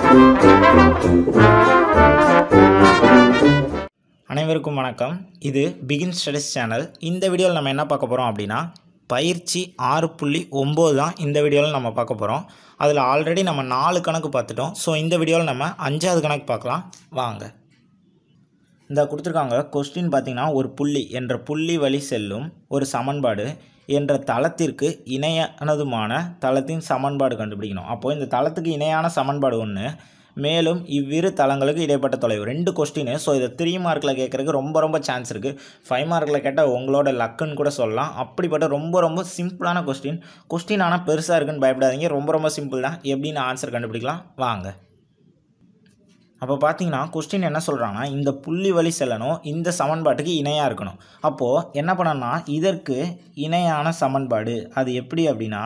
அனைவருக்கும் வணக்கம் இது பிகின் ஸ்டடிஸ் சேனல் இந்த வீடியோவில் நம்ம என்ன பார்க்க போகிறோம் அப்படின்னா பயிற்சி ஆறு புள்ளி ஒம்பது தான் இந்த வீடியோவில் நம்ம பார்க்க போகிறோம் அதில் ஆல்ரெடி நம்ம நாலு கணக்கு பார்த்துட்டோம் ஸோ இந்த வீடியோவில் நம்ம அஞ்சாவது கணக்கு பார்க்கலாம் வாங்க இந்த கொடுத்துருக்காங்க கொஸ்டின் பார்த்தீங்கன்னா ஒரு புள்ளி என்ற புள்ளி வழி செல்லும் ஒரு சமன்பாடு என்ற தளத்திற்கு இணையானதுமான தளத்தின் சமன்பாடு கண்டுபிடிக்கணும் அப்போது இந்த தளத்துக்கு இணையான சமன்பாடு ஒன்று மேலும் இவ்விரு தளங்களுக்கு இடைப்பட்ட தொலைவு ரெண்டு கொஸ்டின் ஸோ இதை த்ரீ மார்க்கில் கேட்குறதுக்கு ரொம்ப ரொம்ப சான்ஸ் இருக்குது ஃபைவ் மார்க்கில் கேட்டால் உங்களோட லக்குன்னு கூட சொல்லலாம் அப்படிப்பட்ட ரொம்ப ரொம்ப சிம்பிளான கொஸ்டின் கொஸ்டின் ஆனால் பெருசாக இருக்குன்னு பயப்படாதீங்க ரொம்ப ரொம்ப சிம்பிள் தான் எப்படின்னு ஆன்சர் கண்டுபிடிக்கலாம் வாங்க அப்போ பார்த்தீங்கன்னா கொஸ்டின் என்ன சொல்கிறாங்கன்னா இந்த புள்ளி வழி செல்லணும் இந்த சமன்பாட்டுக்கு இணையாக இருக்கணும் அப்போது என்ன பண்ணணும்னா இதற்கு இணையான சமன்பாடு அது எப்படி அப்படின்னா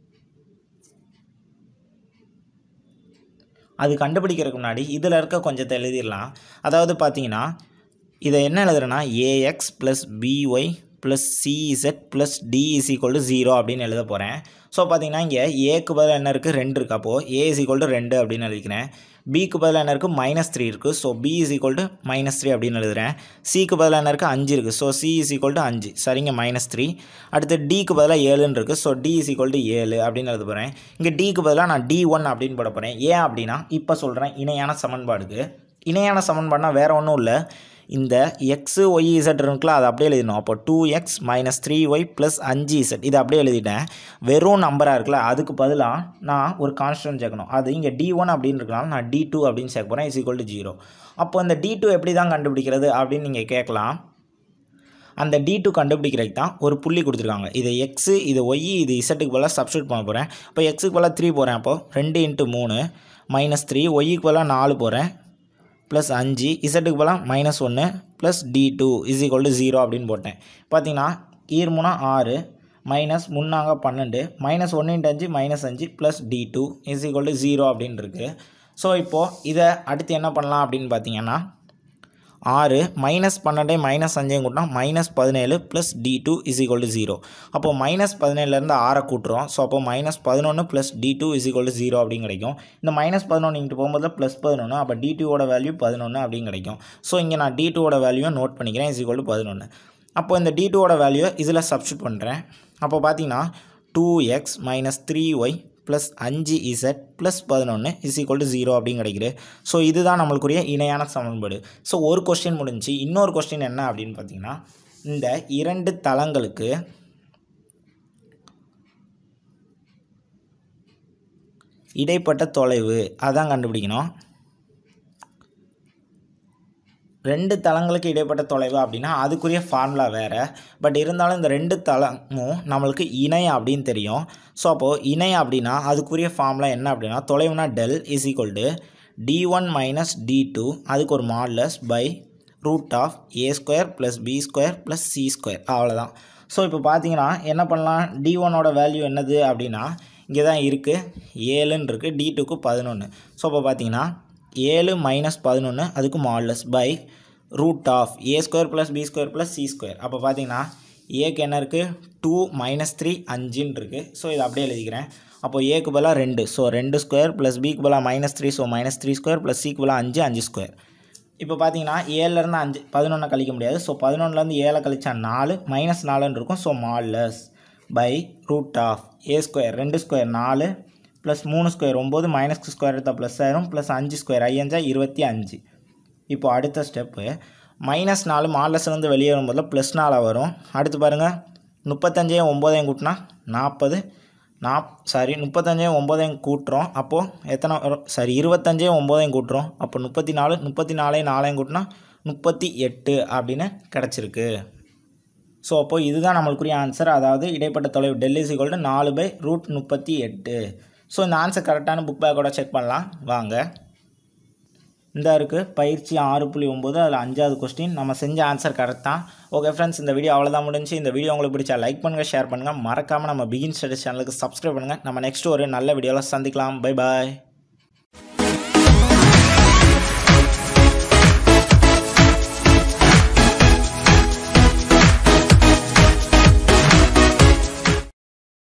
அது கண்டுபிடிக்கிறதுக்கு முன்னாடி இதில் இருக்க கொஞ்சத்தை எழுதிடலாம் அதாவது பார்த்தீங்கன்னா இதை என்ன எழுதுறேன்னா ஏஎக்ஸ் ப்ளஸ் பிஒய் ப்ளஸ் சிஇசட் plus d is equal to zero அப்படின்னு எழுத போகிறேன் ஸோ பார்த்தீங்கன்னா இங்கே ஏக்கு பதில் என்ன இருக்குது ரெண்டு இருக்குது அப்போது ஏ இஸ் ஈக்குவல் டு ரெண்டு அப்படின்னு எழுதிக்கிறேன் பிக்கு பதில் என்ன இருக்குது மைனஸ் த்ரீ இருக்குது so b is equal to minus three அப்படின்னு எழுதுறேன் சிக்கு பதில் என்ன இருக்குது அஞ்சு இருக்குது so c is equal to அஞ்சு சரிங்க மைனஸ் த்ரீ அடுத்து டிக்கு பதிலாக ஏழுன்னு இருக்குது so d is equal to ஏழு அப்படின்னு எழுத போகிறேன் இங்கே டிக்கு பதிலாக நான் டி ஒன் அப்படின்னு போட போகிறேன் ஏன் அப்படின்னா இப்போ சொல்கிறேன் இணையான சமன்பாடுக்கு இணையான சமன்பாடுனா வேறு ஒன்றும் இல்லை இந்த எக்ஸு ஒய் இசட் இருக்குல்ல அதை அப்படியே எழுதிடணும் அப்போ two x minus three y plus அஞ்சு இசட் இது அப்படியே எழுதிட்டேன் வெறும் நம்பராக இருக்குல்ல அதுக்கு பதிலாக நான் ஒரு கான்ஸ்டன்ட் சேர்க்கணும் அது இங்கே டி ஒன் அப்படின்னு இருக்கலாம் நான் டி டூ அப்படின்னு சேர்க்க போகிறேன் இஸ் ஈக்குவல் டு ஜீரோ அப்போ இந்த டி டூ எப்படி தான் கண்டுபிடிக்கிறது அப்படின்னு நீங்கள் கேட்கலாம் அந்த டி டூ கண்டுபிடிக்கிறதுக்கு தான் ஒரு புள்ளி கொடுத்துருக்காங்க இது எக்ஸு இது ஒய் இது இசட்டுக்கு பதிலாக சப்ஸ்டியூட் பண்ண போகிறேன் இப்போ எக்ஸுக்கு பதிலாக த்ரீ போகிறேன் அப்போது ரெண்டு இன்ட்டு மூணு மைனஸ் த்ரீ ஒய்க்கு பதிலாக நாலு போகிறேன் ப்ளஸ் அஞ்சு இசட்டுக்கு பதிலாக மைனஸ் ஒன்று plus d two is equal to zero அப்படின்னு போட்டேன் பார்த்தீங்கன்னா ஈர் மூணா ஆறு மைனஸ் முன்னாங்க பன்னெண்டு மைனஸ் ஒன்று இன்ட்டு அஞ்சு மைனஸ் அஞ்சு plus d two is equal to zero அப்படின்னு இருக்குது ஸோ இப்போது இதை அடுத்து என்ன பண்ணலாம் அப்படின்னு பார்த்தீங்கன்னா ஆறு மைனஸ் பன்னெண்டே மைனஸ் அஞ்சையும் கூட்டினா மைனஸ் பதினேழு plus d two is equal to zero அப்போது மைனஸ் பதினேழுலேருந்து ஆறை கூட்டுறோம் ஸோ அப்போ மைனஸ் பதினொன்று plus d two is equal to zero அப்படின்னு கிடைக்கும் இந்த மைனஸ் பதினொன்று இங்கிட்டு போகும்போது ப்ளஸ் பதினொன்று அப்போ டி டூவோட வேல்யூ பதினொன்று அப்படின்னு கிடைக்கும் ஸோ இங்கே நான் டி டூவோட வேல்யூவை நோட் பண்ணிக்கிறேன் இஸ் ஈக்குவல் டு பதினொன்று அப்போ இந்த டி டூவோட வேல்யூ இதில் சப்ஸ்டியூட் பண்ணுறேன் அப்போ பார்த்தீங்கன்னா two x minus three y plus அஞ்சு இசட் ப்ளஸ் பதினொன்று இஸ் ஈக்குவல் டு ஜீரோ அப்படின்னு கிடைக்குது ஸோ இதுதான் நம்மளுக்குரிய இணையான சமன்பாடு ஸோ ஒரு கொஸ்டின் முடிஞ்சு இன்னொரு கொஸ்டின் என்ன அப்படின்னு பார்த்தீங்கன்னா இந்த இரண்டு தளங்களுக்கு இடைப்பட்ட தொலைவு அதான் கண்டுபிடிக்கணும் ரெண்டு தளங்களுக்கு இடைப்பட்ட தொலைவு அப்படின்னா அதுக்குரிய ஃபார்முலா வேறு பட் இருந்தாலும் இந்த ரெண்டு தளமும் நம்மளுக்கு இணை அப்படின்னு தெரியும் ஸோ அப்போது இணை அப்படின்னா அதுக்குரிய ஃபார்முலா என்ன அப்படின்னா தொலைவுனா del is equal to d one minus d two அதுக்கு ஒரு modulus by root of a square plus b square plus c square அவ்வளோதான் ஸோ இப்போ பார்த்தீங்கன்னா என்ன பண்ணலாம் டி ஒனோட வேல்யூ என்னது அப்படின்னா இங்கே தான் இருக்குது ஏழுன்னு இருக்குது டி டூக்கு பதினொன்று ஸோ இப்போ பார்த்தீங்கன்னா ஏழு மைனஸ் பதினொன்று அதுக்கு modulus by root of a square plus b square plus c square அப்போ பார்த்தீங்கன்னா ஏக்கு என்ன இருக்குது டூ மைனஸ் த்ரீ அஞ்சுன்னு இருக்குது ஸோ இதை அப்படியே எழுதிக்கிறேன் அப்போது ஏக்கு பதிலாக ரெண்டு ஸோ ரெண்டு ஸ்கொயர் ப்ளஸ் பிக்கு பதிலாக minus three so minus three square plus சிக்கு பதிலாக அஞ்சு அஞ்சு ஸ்கொயர் இப்போ பார்த்தீங்கன்னா ஏழுலேருந்து அஞ்சு பதினொன்றை கழிக்க முடியாது ஸோ பதினொன்றுலேருந்து ஏழை கழிச்சா நாலு மைனஸ் நாலுன்னு இருக்கும் so modulus by root of a square ரெண்டு ஸ்கொயர் நாலு ப்ளஸ் மூணு ஸ்கொயர் ஒம்பது மைனஸ் ஸ்கொயர் எடுத்தால் ப்ளஸ் ஆயிரும் ப்ளஸ் அஞ்சு ஸ்கொயர் ஐயஞ்சா இருபத்தி அஞ்சு இப்போ அடுத்த ஸ்டெப்பு மைனஸ் நாலு மாலஸ்லேருந்து வெளியே வரும்போது ப்ளஸ் நாலாக வரும் அடுத்து பாருங்கள் முப்பத்தஞ்சையும் ஒம்போதையும் கூட்டினா நாற்பது நாப் சாரி முப்பத்தஞ்சையும் ஒம்போதையும் கூட்டுறோம் அப்போது எத்தனை வரும் சாரி இருபத்தஞ்சையும் ஒம்போதையும் கூட்டுறோம் அப்போ முப்பத்தி நாலு முப்பத்தி நாலையும் நாலையும் கூட்டினா முப்பத்தி எட்டு அப்படின்னு கிடச்சிருக்கு ஸோ அப்போது இதுதான் நம்மளுக்குரிய ஆன்சர் அதாவது இடைப்பட்ட தொலைவு டெல்லி சிகோல்டு நாலு பை ரூட் முப்பத்தி எட்டு ஸோ இந்த ஆன்சர் கரெக்டான புக் பேக்கோட செக் பண்ணலாம் வாங்க இந்த இருக்குது பயிற்சி ஆறு புள்ளி ஒம்பது அதில் அஞ்சாவது கொஸ்டின் நம்ம செஞ்ச ஆன்சர் கரெக்ட் தான் ஓகே ஃப்ரெண்ட்ஸ் இந்த வீடியோ அவ்வளோதான் முடிஞ்சு இந்த வீடியோ உங்களுக்கு பிடிச்சா லைக் பண்ணுங்கள் ஷேர் பண்ணுங்கள் மறக்காமல் நம்ம பிகின் ஸ்டடிஸ் சேனலுக்கு சப்ஸ்கிரைப் பண்ணுங்கள் நம்ம நெக்ஸ்ட் ஒரு நல்ல வீடியோவில் சந்திக்கலாம் பை பாய்